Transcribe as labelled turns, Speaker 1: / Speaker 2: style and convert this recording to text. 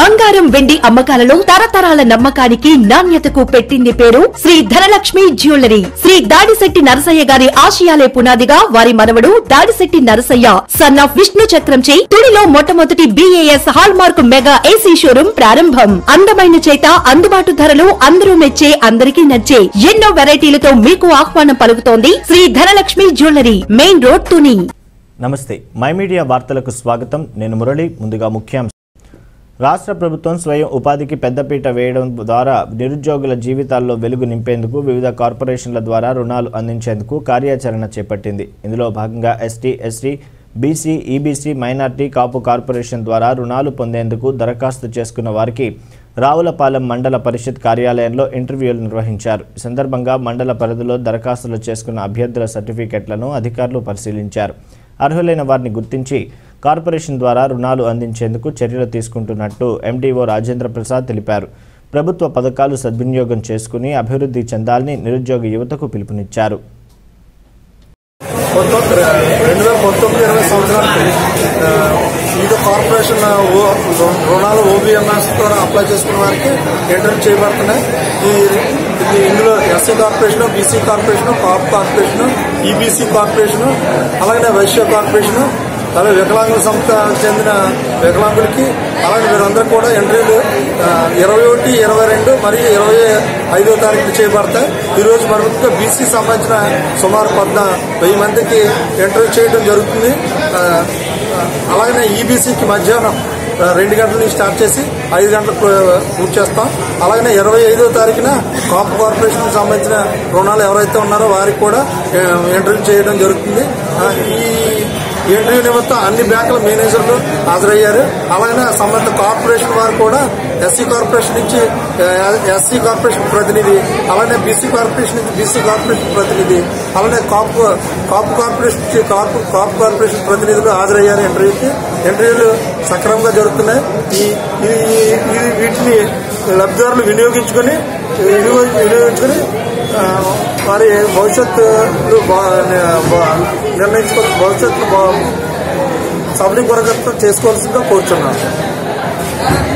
Speaker 1: బంగారం వెండి అమ్మకాలలో తరతరాల నమ్మకానికి నాణ్యతకు పెట్టింది పేరు శ్రీ ధనలక్ష్మి జ్యువెలరీ శ్రీ దాడిశెట్టి నరసయ్య గారి ఆశయాలే పునాదిగా వారి మనవడు దాడిశెట్టి నరసయ్య సన్ ఆఫ్ విష్ణు చక్రంచే తుడిలో మొట్టమొదటి BIS hallmark mega AC showroom ప్రారంభం అందమైన చేత అందుబాటు ధరలు అందరూ మెచ్చే అందరికీ నచ్చే ఎన్నో వెరైటీలతో మీకు ఆహ్వానం పలుకుతోంది Shri Dhanalakshmi jewellery main road Tuni
Speaker 2: నమస్తే మై మీడియా వార్తలకు స్వాగతం నేను మురళి ముందుగా ముఖ్యాంశం రాష్ట్ర ప్రభుత్వం స్వయం ఉపాధికి పెద్దపీట వేయడం ద్వారా నిరుద్యోగుల జీవితాల్లో వెలుగు నింపేందుకు వివిధ కార్పొరేషన్ల ద్వారా రుణాలు అందించేందుకు కార్యాచరణ చేపట్టింది ఇందులో భాగంగా ST ST BC EBC minority Kapu corporation ద్వారా రుణాలు పొందేందుకు దరఖాస్తు చేసుకున్న వారికి రావులపాలెం మండల పరిషత్ కార్యాలయంలో ఇంటర్వ్యూలు నిర్వహించారు ఈ సందర్భంగా మండల పరిధిలో దరఖాస్తులు చేసుకున్న అభ్యర్థుల సర్టిఫికెట్లను అధికారులు పరిశీలించారు అర్హులైన వారిని గుర్తించి కార్పొరేషన్ ద్వారా రుణాలు అందించేందుకు చర్యలు తీసుకుంటున్నట్టు ఎండీఓ రాజేంద్ర ప్రసాద్ తెలిపారు ప్రభుత్వ పథకాలు సద్వినియోగం చేసుకుని అభివృద్ధి చెందాలని నిరుద్యోగ యువతకు పిలుపునిచ్చారు
Speaker 3: పంతొమ్మిది రెండు వేల పంతొమ్మిది ఇరవై సంవత్సరానికి ఆ, వివిధ కార్పొరేషన్ ఓ- రుణాలు ఓబీఎంఎస్ కూడా అప్లై చేసుకున్న వారికి ఇంటర్వ్యూ చేయబడుతున్నాయి ఈ ఇది ఇందులో SC corporation BC corporation Kapu corporation EBC corporation అలాగే వైశ్య కార్పొరేషన్ అలాగే వికలాంగుల సంస్థ చెందిన వికలాంగులకి అలాగే వీరందరూ కూడా ఇంటర్వ్యూలు ఆ, ఇరవై ఒకటి ఇరవై రెండు మరియు ఇరవై ఐదో తారీఖు చేయబడతాయి ఈ రోజు మరొక బీసీ సంబంధించిన సుమారు పద్న వెయ్యి మందికి ఇంటర్వ్యూ చేయడం జరుగుతుంది ఆ, ఆ, అలాగనే ఈబీసీకి మధ్యాహ్నం ఆ, రెండు గంటల నుంచి స్టార్ట్ చేసి ఐదు గంటలకు ఆ, పూర్తి చేస్తాం అలాగనే ఇరవై ఐదో తారీఖున కాపు కార్పొరేషన్ సంబంధించిన రుణాలు ఎవరైతే ఉన్నారో వారికి కూడా ఆ, ఇంటర్వ్యూ చేయడం జరుగుతుంది ఆ, ఈ ఇంటర్వ్యూ నిమిత్తం అన్ని బ్యాంకుల మేనేజర్లు హాజరయ్యారు అలాగే సంబంధిత కార్పొరేషన్ వారు కూడా ఎస్సీ కార్పొరేషన్ నుంచి ఎస్సీ కార్పొరేషన్ ప్రతినిధి అలానే బీసీ కార్పొరేషన్ నుంచి బీసీ కార్పొరేషన్ ప్రతినిధి అలానే కాపు కాపు కార్పొరేషన్ నుంచి కాపు కాపు కార్పొరేషన్ ప్రతినిధులు హాజరయ్యారు ఇంటర్వ్యూకి ఇంటర్వ్యూలు సక్రమంగా జరుగుతున్నాయి ఈ ఈ- ఈ- ఈ వీటిని లబ్ధిదారులు వినియోగించుకొని వినియోగ- వినియోగించుకొని ఆ, వారి భవిష్యత్తు నిర్ణయించుకో భవిష్యత్తు సఫలీకరణ చేసుకోవాల్సిందిగా కోరుచున్నాను